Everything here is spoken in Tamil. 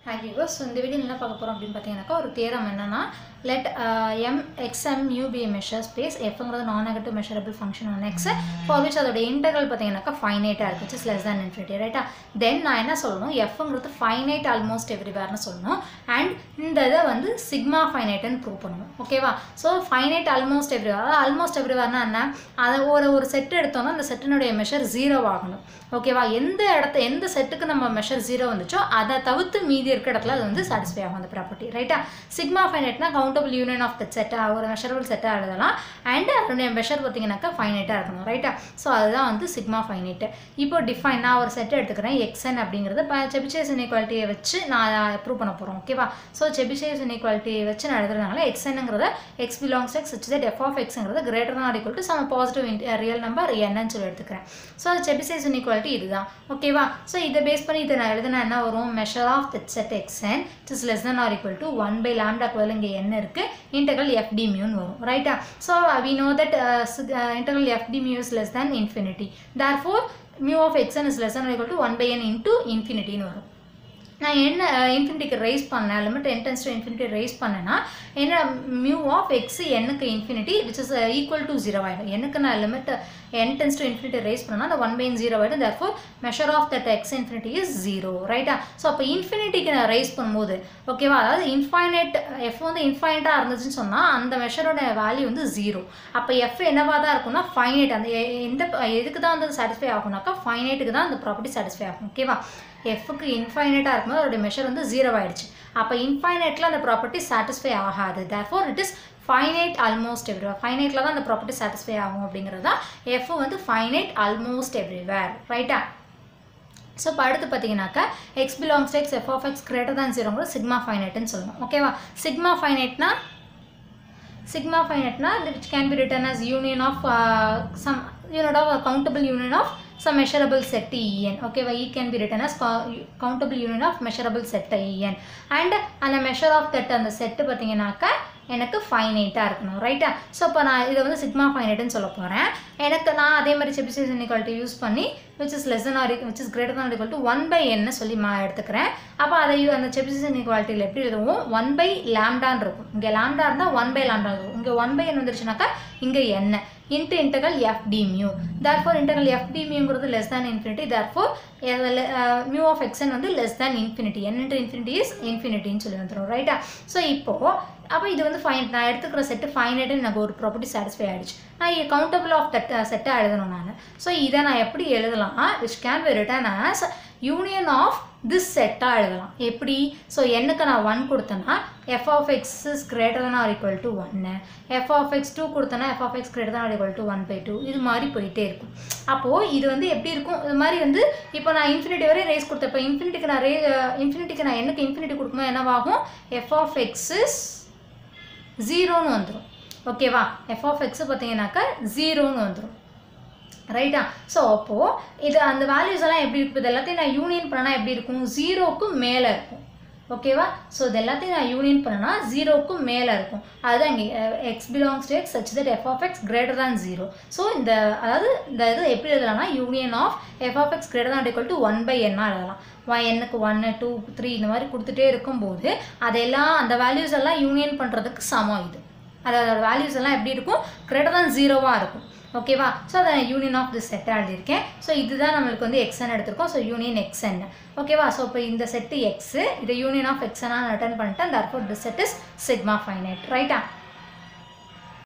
ஹாய் வியூவர்ஸ் இந்த வீடியோ என்ன பார்க்க போகிறோம் அப்படின்னு பார்த்தீங்கன்னாக்கா ஒரு தேரம் என்னன்னா let M X M mu be measure space எஃப்ங்கிறது non negative measurable function on X for which அதோட இன்டெகல் பார்த்தீங்கன்னாக்கா ஃபைனைட்டாக இருக்குது which is less than infinity ரைட்டா தென் நான் என்ன சொல்லணும் எஃப்ங்கிறது ஃபைனைட் ஆல்மோஸ்ட் எவ்ரிவேர்னு சொல்லணும் அண்ட் இந்த இதை வந்து சிக்மா ஃபைனைட்னு ப்ரூவ் பண்ணணும் ஓகேவா ஸோ ஃபைனைட் ஆல்மோஸ்ட் எவ்ரிவேர் அதாவது ஆல்மோஸ்ட் எவ்ரிவேர்னா என்ன அதை ஒரு ஒரு செட் எடுத்தோம்னா அந்த செட்டினுடைய மெஷர் ஜீரோ ஆகணும் ஓகேவா எந்த இடத்த எந்த செட்டுக்கு நம்ம மெஷர் ஜீரோ வந்துச்சோ அதை தவிர்த்து மீதி இருக்க இடத்துல அது வந்து சாட்டிஸ்ஃபை ஆகும் அந்த ப்ராப்பர்ட்டி ரைட்டா சிக்மா ஃபைனைட்னா கவுண்டபிள் யூனியன் ஆஃப் த செட்டாக ஒரு மெஷரபிள் செட்டாக எழுதலாம் அண்ட் அதனுடைய மெஷர் பார்த்தீங்கன்னாக்கா ஃபைனைட்டாக இருக்கணும் ரைட்டா ஸோ அதுதான் வந்து சிக்மா ஃபைனைட்டு இப்போ டிஃபைன் நான் ஒரு செட் எடுத்துக்கிறேன் எக்ஸ்என் அப்படிங்கிறது இப்போ செபிச்சேஸ் இன்இக்வாலிட்டியை வச்சு நான் ப்ரூவ் பண்ண போகிறோம் ஓகேவா ஸோ செபிச்சேஸ் இன்இக்வாலிட்டியை வச்சு நான் எழுதுறதுனால எக்ஸ்என்ங்கிறத X belongs X such that F of எக்ஸ்ங்கிறது greater than equal to some positive real number என்னன்னு சொல்லி எடுத்துக்கிறேன் ஸோ அது செபிசைஸ் இன்இக்வாலிட்டி இதுதான் ஓகேவா ஸோ இதை பேஸ் பண்ணி இதை நான் எழுதுனா என்ன வரும் measure of that set X N is less than or equal to one by லேம்டாக்கு பதில் இங்கே என்ன இருக்குது இன்டெகல் எஃப்டி மியூன்னு வரும் ரைட்டா so we know that integral F D mu is less than infinity therefore mu of X N is less than equal to one by N into இன்ஃபினிட்டின்னு வரும் நான் என்ன இன்ஃபினிட்டிக்கு ரைஸ் பண்ணேன் limit tends to infinity raise பண்ணேன்னா என்ன mu of X என்னுக்கு infinity which is equal to zero ஆகிடும் எனக்கு நான் limit tends to infinity raise பண்ணேன்னா அந்த ஒன் பை ஜீரோ ஆகிடும் therefore measure of that X infinity is zero ரைட்டா ஸோ அப்போ இன்ஃபினிட்டிக்கு நான் ரைஸ் பண்ணும்போது ஓகேவா அதாவது இன்ஃபைனைட் எஃப் வந்து இன்ஃபைனட்டாக இருந்துச்சுன்னு சொன்னால் அந்த மெஷரோட வேல்யூ வந்து ஜீரோ அப்போ எஃப் என்னவா தான் இருக்கும்னா ஃபைனைட் அந்த எ- எந்த எதுக்கு தான் வந்து சாட்டிஸ்ஃபை ஆகும்னாக்கா ஃபைனைட்டுக்கு தான் அந்த ப்ராப்பர்ட்டி சாட்டிஸ்ஃபை ஆகும் ஓகேவா எஃப்க்கு இன்ஃபைனைட்டாக இருக்கும்போது அதோட மெஷர் வந்து ஜீரோ ஆயிடுச்சு அப்போ இன்ஃபைனைட்டில் அந்த ப்ராப்பர்ட்டி சாட்டிஸ்ஃபை ஆகாது therefore it is finite almost everywhere ஃபைனைட்டில் தான் அந்த ப்ராப்பர்ட்டி சாட்டிஸ்ஃபை ஆகும் அப்படிங்கிறது தான் எஃப் வந்து ஃபைனைட் ஆல்மோஸ்ட் எவ்ரிவேர் ரைட்டா ஸோ இப்போ அடுத்து பார்த்தீங்கன்னாக்கா X belongs to X F of X greater than ஜீரோங்கிற சிக்மா ஃபைனைட்னு சொல்லணும் ஓகேவா சிக்மா ஃபைனைட்னா sigma finitenna which can be written as union of uh, some unit of a countable union of some measurable set en okay why e can be written as co- countable union of measurable set en and அந்த measure of that அந்த செட்டு பார்த்தீங்கன்னாக்கா எனக்கு ஃபைனைட்டாக இருக்கணும் ரைட்டா ஸோ இப்போ நான் இதை வந்து சிக்மா ஃபைனைட்னு சொல்ல போகிறேன் எனக்கு நான் அதே மாதிரி செபிசைஸ் இன்இக்வாலிட்டி யூஸ் பண்ணி which is less than or which is greater than equal to one by என்ன சொல்லி மா எடுத்துக்கிறேன் அப்போ அதை யூ- அந்த செபிசைஸ் இன்இக்வாலிட்டியில் எப்படி எழுதுவோம் ஒன் பை லேம்டான்னு இருக்கும் இங்கே லேம்டா இருந்தால் ஒன் பை லேம்டா இருக்கும் இங்கே ஒன் பை என் வந்துருச்சுனாக்கா இங்கே என்ன into integral F D mu therefore integral F D மியூங்கிறது less than infinity therefore mu of X N வந்து less than infinity N into infinity is இன்ஃபினிட்டின்னு சொல்லி வந்துடும் ரைட்டா ஸோ இப்போது அப்போ இது வந்து ஃபைன் நான் எடுத்துக்கிற செட்டு ஃபைனைட்டு எனக்கு ஒரு ப்ராப்பர்ட்டி சாட்டிஸ்ஃபை ஆகிடுச்சு நான் கவுண்டபிள் ஆஃப் தட் செட்டை எழுதணும் நான் ஸோ இதை நான் எப்படி எழுதலாம் which can be written as union of this செட்டாக எழுதலாம் எப்படி ஸோ என்னக்கு நான் ஒன் கொடுத்தேன்னா F of X is greater than or equal to ஒன்று எஃப் ஆஃப் எக்ஸ் டூ கொடுத்தேன்னா F of X greater than or equal to one by two இது மாதிரி போயிட்டே இருக்கும் அப்போது இது வந்து எப்படி இருக்கும் இது மாதிரி வந்து இப்போ நான் இன்ஃபினிட்டி வரை ரேஸ் கொடுத்தேன் இப்போ இன்ஃபினிட்டிக்கு நான் ரே இன்ஃபினிட்டிக்கு நான் என்னக்கு இன்ஃபினிட்டி கொடுக்கும்போது என்னவாகும் எஃப் ஆஃப் எக்ஸ் இஸ் ஜீரோன்னு வந்துடும் ஓகேவா எஃப் ஆஃப் எக்ஸ் பார்த்தீங்கன்னாக்கா ஜீரோன்னு வந்துடும் ரைட்டா ஸோ அப்போது இது அந்த வேல்யூஸ் எல்லாம் எப்படி இருக்கும் இது எல்லாத்தையும் நான் யூனியன் பண்ணனா எப்படி இருக்கும் ஜீரோக்கு மேலே இருக்கும் ஓகேவா ஸோ இது எல்லாத்தையும் நான் யூனியன் பண்ணனா ஜீரோக்கு மேலே இருக்கும் அதுதான் இங்கே X belongs to X such that F of X greater than zero so இந்த அதாவது இந்த இது எப்படி எழுதலாம்னா union of F of X greater than equal to one by என்னா எழுதலாம் ஒன் என்னக்கு ஒன்று டூ த்ரீ இந்த மாதிரி கொடுத்துட்டே இருக்கும்போது அதெல்லாம் அந்த வேல்யூஸ் எல்லாம் யூனியன் பண்ணுறதுக்கு சமம் இது அதோட வேல்யூஸ் எல்லாம் எப்படி இருக்கும் கிரேட்டர் தான் ஜீரோவாக இருக்கும் ஓகேவா ஸோ அதை யூனியன் ஆஃப் திஸ் செட்டாக எழுதியிருக்கேன் ஸோ இதுதான் நம்மளுக்கு வந்து எக்ஸ்என் எடுத்திருக்கோம் ஸோ யூனியன் எக்ஸ்என் ஓகேவா ஸோ இப்போ இந்த செட்டு எக்ஸு இதை யூனியன் ஆஃப் எக்ஸ்என்னாக ரிட்டர்ன் பண்ணிட்டேன் therefore this set is sigma finite ரைட்டா